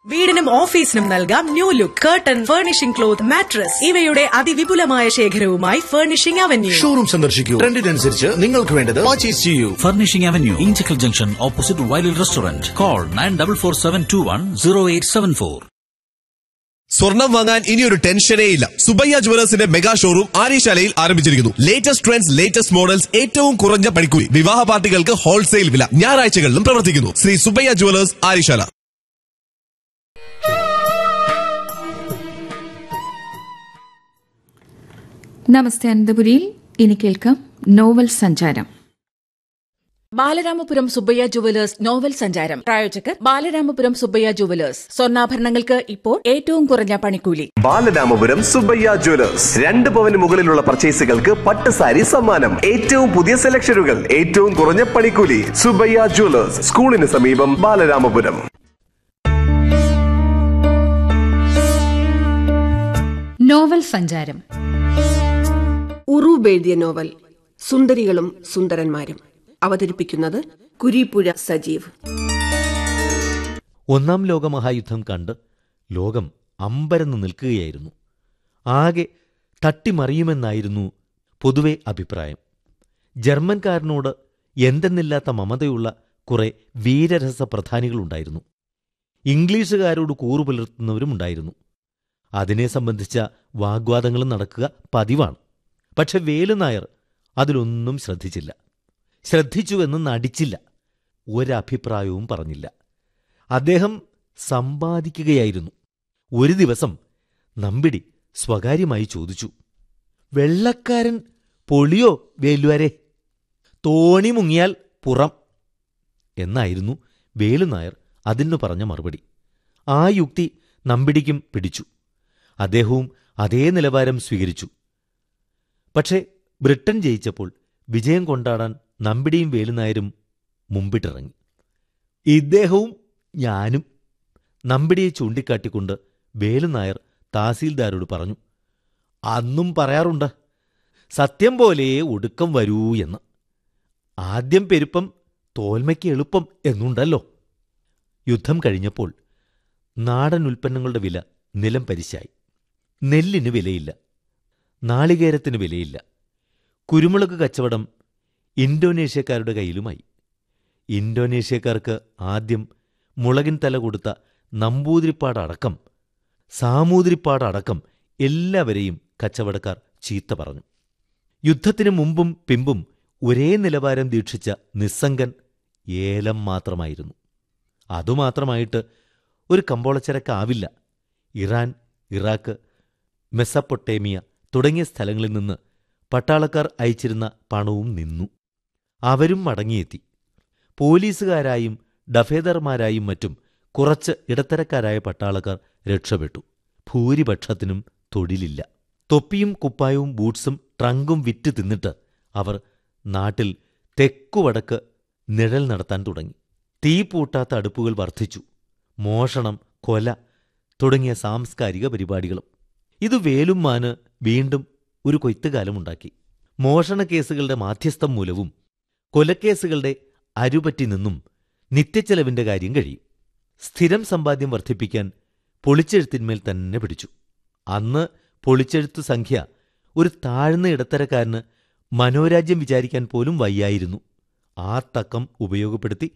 വീടിനും ഓഫീസിനും നൽകാം new look curtain furnishing cloth mattress ഇവയുടെ അതിവിപുലമായ ശേഖരവുമായി ഫർണിഷിംഗ് അവന്യൂ ഷോറൂം സന്ദർശിക്കൂ ട്രെൻഡിനനുസരിച്ച് നിങ്ങൾക്ക് വേണ്ടത് പർച്ചേസ് ചെയ്യൂ Furnishing Avenue, Inchicle Junction, opposite Wiley Restaurant. Call 9447210874. സ്വർണം വാങ്ങാൻ ഇനിയൊരു ടെൻഷനേ ഇല്ല സുബയ്യ ജുവലേഴ്സിന്റെ മെഗാ ഷോറൂം ആര്യശാലയിൽ ആരംഭിച്ചിരിക്കുന്നു ലേറ്റസ്റ്റ് ട്രെൻഡ്സ് ലേറ്റസ്റ്റ് മോഡൽസ് ഏറ്റവും കുറഞ്ഞ പണിക്കൂലി വിവാഹ പാർട്ടികൾക്ക് ഹോൾസെയിൽ വില ഞായറാഴ്ചകളിലും പ്രവർത്തിക്കുന്നു ശ്രീ സുബയ്യ ജുവലേഴ്സ് ആര്യശാല നമസ്തേ അനന്തപുരിയിൽ ഇനി കേൾക്കാം നോവൽ സഞ്ചാരം ബാലരാമപുരം സുബ്ബയ്യ ജുവലേഴ്സ് നോവൽ സഞ്ചാരം പ്രായോജകർ ബാലരാമപുരം സുബ്ബയ്യ ജുവലേഴ്സ് സ്വർണ്ണാഭരണങ്ങൾക്ക് ഇപ്പോൾ ഏറ്റവും കുറഞ്ഞ പണിക്കൂലി ബാലരാമപുരം സുബയ്യ ജ്വല്ലേഴ്സ് രണ്ട് പവന് മുകളിലുള്ള പർച്ചേസുകൾക്ക് പട്ട് സാരി സമ്മാനം ഏറ്റവും പുതിയ സെലക്ഷനുകൾ ഏറ്റവും കുറഞ്ഞ പണിക്കൂലി സുബയ്യ ജ്വല്ലേഴ്സ് സ്കൂളിന് സമീപം ബാലരാമപുരം നോവൽ സഞ്ചാരം ഉറൂബ് എഴുതിയ നോവൽ സുന്ദരികളും സുന്ദരന്മാരും അവതരിപ്പിക്കുന്നത് കുരീപ്പുഴ സജീവ് ഒന്നാം ലോകമഹായുദ്ധം കണ്ട് ലോകം അമ്പരന്ന് നിൽക്കുകയായിരുന്നു ആകെ തട്ടിമറിയുമെന്നായിരുന്നു പൊതുവെ അഭിപ്രായം ജർമ്മൻകാരനോട് എന്തെന്നില്ലാത്ത മമതയുള്ള കുറെ വീരരസ പ്രധാനികളുണ്ടായിരുന്നു ഇംഗ്ലീഷുകാരോട് കൂറു പുലർത്തുന്നവരുമുണ്ടായിരുന്നു അതിനെ സംബന്ധിച്ച വാഗ്വാദങ്ങളും നടക്കുക പതിവാണ് പക്ഷെ വേലുനായർ അതിലൊന്നും ശ്രദ്ധിച്ചില്ല ശ്രദ്ധിച്ചുവെന്ന് നടിച്ചില്ല ഒരഭിപ്രായവും പറഞ്ഞില്ല അദ്ദേഹം സമ്പാദിക്കുകയായിരുന്നു ഒരു ദിവസം നമ്പിടി സ്വകാര്യമായി ചോദിച്ചു വെള്ളക്കാരൻ പൊളിയോ വേലുവരെ തോണി മുങ്ങിയാൽ പുറം എന്നായിരുന്നു വേലുനായർ അതിനു പറഞ്ഞ മറുപടി ആ യുക്തി നമ്പിടിക്കും പിടിച്ചു അദ്ദേഹവും അതേ നിലവാരം സ്വീകരിച്ചു പക്ഷേ ബ്രിട്ടൻ ജയിച്ചപ്പോൾ വിജയം കൊണ്ടാടാൻ നമ്പിടിയും വേലുനായരും മുമ്പിട്ടിറങ്ങി ഇദ്ദേഹവും ഞാനും നമ്പിടിയെ ചൂണ്ടിക്കാട്ടിക്കൊണ്ട് വേലുനായർ തഹസീൽദാരോട് പറഞ്ഞു അന്നും പറയാറുണ്ട് സത്യം പോലെ ഒടുക്കം വരൂ എന്ന് ആദ്യം പെരുപ്പം തോൽമയ്ക്ക് എളുപ്പം എന്നുണ്ടല്ലോ യുദ്ധം കഴിഞ്ഞപ്പോൾ നാടൻ ഉൽപ്പന്നങ്ങളുടെ വില നിലം പരിശായി നെല്ലിന് വിലയില്ല നാളികേരത്തിന് വിലയില്ല കുരുമുളക് കച്ചവടം ഇന്തോനേഷ്യക്കാരുടെ കയ്യിലുമായി ഇന്തോനേഷ്യക്കാർക്ക് ആദ്യം മുളകിൻ തല കൊടുത്ത നമ്പൂതിരിപ്പാടടക്കം സാമൂതിരിപ്പാടടക്കം എല്ലാവരെയും കച്ചവടക്കാർ ചീത്ത പറഞ്ഞു യുദ്ധത്തിനു മുമ്പും പിമ്പും ഒരേ നിലവാരം ദീക്ഷിച്ച നിസ്സംഗൻ ഏലം മാത്രമായിരുന്നു അതുമാത്രമായിട്ട് ഒരു കമ്പോളച്ചരക്കാവില്ല ഇറാൻ ഇറാഖ് മെസ്സപ്പൊട്ടേമിയ തുടങ്ങിയ സ്ഥലങ്ങളിൽ നിന്ന് പട്ടാളക്കാർ അയച്ചിരുന്ന പണവും നിന്നു അവരും മടങ്ങിയെത്തി പോലീസുകാരായും ഡഫേദർമാരായും മറ്റും കുറച്ച് ഇടത്തരക്കാരായ പട്ടാളക്കാർ രക്ഷപ്പെട്ടു ഭൂരിപക്ഷത്തിനും തൊഴിലില്ല തൊപ്പിയും കുപ്പായവും ബൂട്ട്സും ട്രങ്കും വിറ്റ് തിന്നിട്ട് അവർ നാട്ടിൽ തെക്കുവടക്ക് നിഴൽ നടത്താൻ തുടങ്ങി തീ പൂട്ടാത്ത അടുപ്പുകൾ വർദ്ധിച്ചു മോഷണം കൊല തുടങ്ങിയ സാംസ്കാരിക പരിപാടികളും ഇത് വേലുമ്മാന് വീണ്ടും ഒരു കൊയ്ത്തുകാലമുണ്ടാക്കി മോഷണ കേസുകളുടെ മാധ്യസ്ഥം മൂലവും കൊലക്കേസുകളുടെ അരുപറ്റി നിന്നും നിത്യച്ചെലവിന്റെ കാര്യം കഴിയും സ്ഥിരം സമ്പാദ്യം വർദ്ധിപ്പിക്കാൻ പൊളിച്ചെഴുത്തിന്മേൽ തന്നെ പിടിച്ചു അന്ന് പൊളിച്ചെഴുത്തു സംഖ്യ ഒരു താഴ്ന്ന ഇടത്തരക്കാരന് മനോരാജ്യം വിചാരിക്കാൻ പോലും വയ്യായിരുന്നു ആ തക്കം ഉപയോഗപ്പെടുത്തി